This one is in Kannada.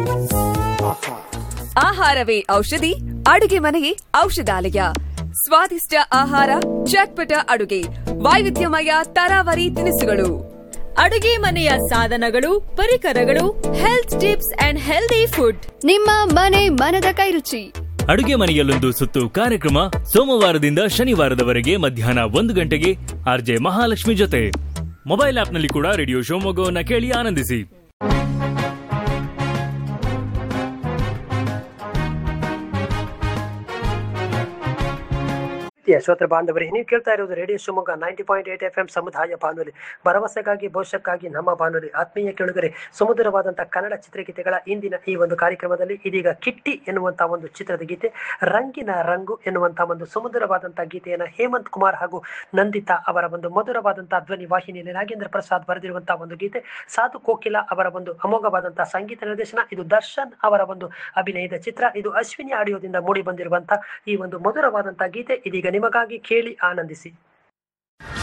ಆಹಾರವೇ ಔಷಧಿ ಅಡುಗೆ ಮನೆಯೇ ಔಷಧಾಲಯ ಸ್ವಾದಿಷ್ಟ ಆಹಾರ ಚಟ್ಪಟ ಅಡುಗೆ ವೈವಿಧ್ಯಮಯ ತರಾವರಿ ತಿನಿಸುಗಳು ಅಡುಗೆ ಮನೆಯ ಸಾಧನಗಳು ಪರಿಕರಗಳು health tips and healthy food ನಿಮ್ಮ ಮನೆ ಮನದ ಕೈರುಚಿ ಅಡುಗೆ ಮನೆಯಲ್ಲೊಂದು ಸುತ್ತು ಕಾರ್ಯಕ್ರಮ ಸೋಮವಾರದಿಂದ ಶನಿವಾರದವರೆಗೆ ಮಧ್ಯಾಹ್ನ ಒಂದು ಗಂಟೆಗೆ ಆರ್ಜೆ ಮಹಾಲಕ್ಷ್ಮಿ ಜೊತೆ ಮೊಬೈಲ್ ಆಪ್ನಲ್ಲಿ ಕೂಡ ರೇಡಿಯೋ ಶಿವಮೊಗ್ಗವನ್ನ ಕೇಳಿ ಆನಂದಿಸಿ ಪ್ರೀತಿಯ ಶ್ರೋತೃ ಬಾಂಧವರೇ ನೀವು ಕೇಳ್ತಾ ಇರೋದು radio Shivamogga ninety point eight F M ಸಮುದಾಯ ಬಾನುಲಿ ಭರವಸೆಗಾಗಿ ಭವಿಷ್ಯಕ್ಕಾಗಿ ನಮ್ಮ ಬಾನುಲಿ ಆತ್ಮೀಯ ಕೇಳುಗರೆ ಸುಮಧುರವಾದಂತಹ ಕನ್ನಡ ಚಿತ್ರಗೀತೆಗಳ ಇಂದಿನ ಈ ಒಂದು ಕಾರ್ಯಕ್ರಮದಲ್ಲಿ ಇದೀಗ ಕಿಟ್ಟಿ ಎನ್ನುವಂತಹ ಒಂದು ಚಿತ್ರದ ಗೀತೆ ರಂಗಿನ ರಂಗು ಎನ್ನುವಂತಹ ಒಂದು ಸುಮಧುರವಾದಂತಹ ಗೀತೆಯನ್ನ ಹೇಮಂತ್ ಕುಮಾರ್ ಹಾಗೂ ನಂದಿತಾ ಅವರ ಒಂದು ಮಧುರವಾದಂತಹ ಧ್ವನಿ ವಾಹಿನಿಯಲ್ಲಿ ನಾಗೇಂದ್ರ ಪ್ರಸಾದ್ ಬರೆದಿರುವಂತಹ ಒಂದು ಗೀತೆ ಸಾಧು ಕೋಕಿಲ ಅವರ ಒಂದು ಅಮೋಘವಾದಂತಹ ಸಂಗೀತ ನಿರ್ದೇಶನ ಇದು ದರ್ಶನ್ ಅವರ ಒಂದು ಅಭಿನಯದ ಚಿತ್ರ ಇದು ಅಶ್ವಿನಿ ಆಡಿಯೋದಿಂದ ಮೂಡಿ ಬಂದಿರುವಂತಹ ಈ ಒಂದು ಮಧುರವಾದಂತಹ ಗೀತೆ ಇದೀಗ ನಿಮಗಾಗಿ ಕೇಳಿ ಆನಂದಿಸಿ